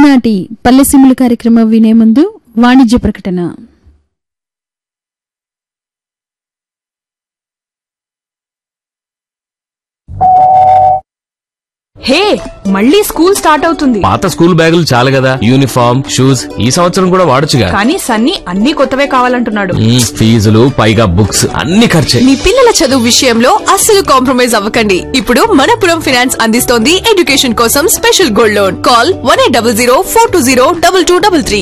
ఈనాటి పల్లెసీముల కార్యక్రమం వినే ముందు వాణిజ్య ప్రకటన హే మళ్ళీ స్కూల్ స్టార్ట్ అవుతుంది పాత స్కూల్ బ్యాగులు చాలు కదా యూనిఫామ్ షూస్ ఈ సంవత్సరం కూడా వాడొచ్చుగా కానీ సన్నీ అన్ని కొత్తవే కావాలంటున్నాడు మ్మ్, ఫీజులు పైగా బుక్స్ అన్ని ఖర్చే మీ పిల్లల చదువు విషయంలో అస్సలు కాంప్రమైజ్ అవ్వకండి ఇప్పుడు మనపురం ఫినాన్స్ అందిస్తోంది ఎడ్యుకేషన్ కోసం special gold loan call one eight double zero four two zero double two double three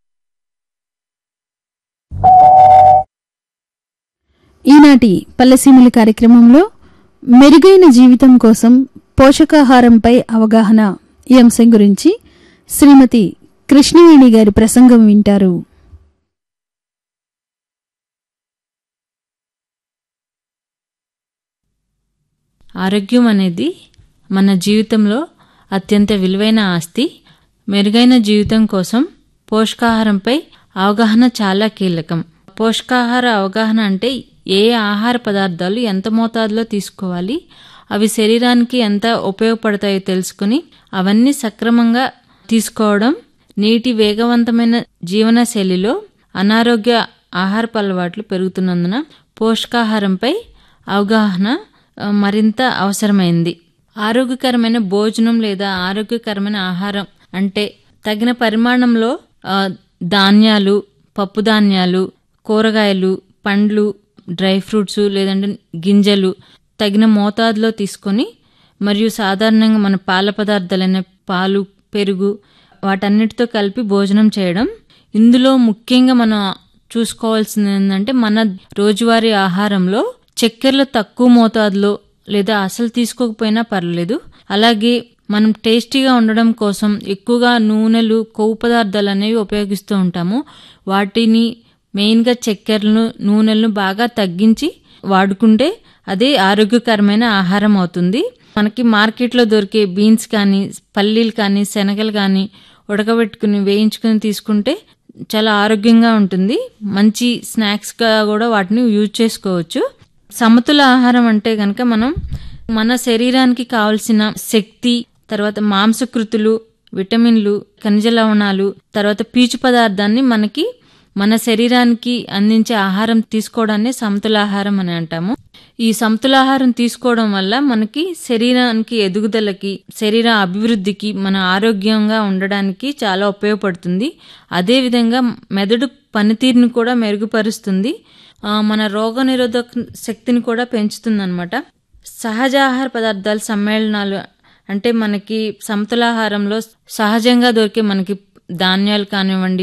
ఈనాటి పల్లెసీముల కార్యక్రమంలో మెరుగైన జీవితం కోసం పోషకాహారంపై అవగాహన ఈ అంశం గురించి శ్రీమతి కృష్ణవేణి గారి ప్రసంగం వింటారు ఆరోగ్యం అనేది మన జీవితంలో అత్యంత విలువైన ఆస్తి మెరుగైన జీవితం కోసం పోషకాహారంపై అవగాహన చాలా కీలకం పోషకాహార అవగాహన అంటే ఏ ఆహార పదార్థాలు ఎంత మోతాదులో తీసుకోవాలి అవి శరీరానికి ఎంత ఉపయోగపడతాయో తెలుసుకుని అవన్నీ సక్రమంగా తీసుకోవడం నీటి వేగవంతమైన జీవన శైలిలో అనారోగ్య ఆహారపు అలవాట్లు పెరుగుతున్నందున పోషకాహారంపై అవగాహన ఆ, మరింత అవసరమైంది ఆరోగ్యకరమైన భోజనం లేదా ఆరోగ్యకరమైన ఆహారం అంటే తగిన పరిమాణంలో ఆ, ధాన్యాలు పప్పు ధాన్యాలు కూరగాయలు పండ్లు డ్రై ఫ్రూట్స్ లేదంటే గింజలు తగిన మోతాదులో తీసుకొని మరియు సాధారణంగా మన పాల పదార్థాలైన పాలు పెరుగు వాటన్నిటితో కలిపి భోజనం చేయడం ఇందులో ముఖ్యంగా మనం చూసుకోవాల్సింది ఏంటంటే మన రోజువారీ ఆహారంలో చక్కెరలు తక్కువ మోతాదులో లేదా అసలు తీసుకోకపోయినా పర్లేదు అలాగే మనం టేస్టీగా ఉండడం కోసం ఎక్కువగా నూనెలు కొవ్వు పదార్థాలు అనేవి ఉపయోగిస్తూ ఉంటాము వాటిని మెయిన్గా చక్కెరలను నూనెలను బాగా తగ్గించి వాడుకుంటే అదే ఆరోగ్యకరమైన ఆహారం అవుతుంది మనకి మార్కెట్లో దొరికే బీన్స్ కానీ పల్లీలు కానీ శనగలు కానీ ఉడకబెట్టుకుని వేయించుకుని తీసుకుంటే చాలా ఆరోగ్యంగా ఉంటుంది మంచి స్నాక్స్గా కూడా వాటిని యూజ్ చేసుకోవచ్చు సమతుల ఆహారం అంటే కనుక మనం మన శరీరానికి కావలసిన శక్తి తర్వాత మాంసకృతులు విటమిన్లు ఖనిజ లవణాలు తర్వాత పీచు పదార్థాన్ని మనకి మన శరీరానికి అందించే ఆహారం తీసుకోవడాన్ని సమతులాహారం అని అంటాము ఈ సమతులాహారం తీసుకోవడం వల్ల మనకి శరీరానికి ఎదుగుదలకి శరీర అభివృద్ధికి మన ఆరోగ్యంగా ఉండడానికి చాలా ఉపయోగపడుతుంది అదేవిధంగా మెదడు పనితీరుని కూడా మెరుగుపరుస్తుంది ఆ, మన రోగనిరోధక శక్తిని కూడా పెంచుతుంది అనమాట సహజ ఆహార పదార్థాల సమ్మేళనాలు అంటే మనకి సమతులాహారంలో సహజంగా దొరికే మనకి ధాన్యాలు కానివ్వండి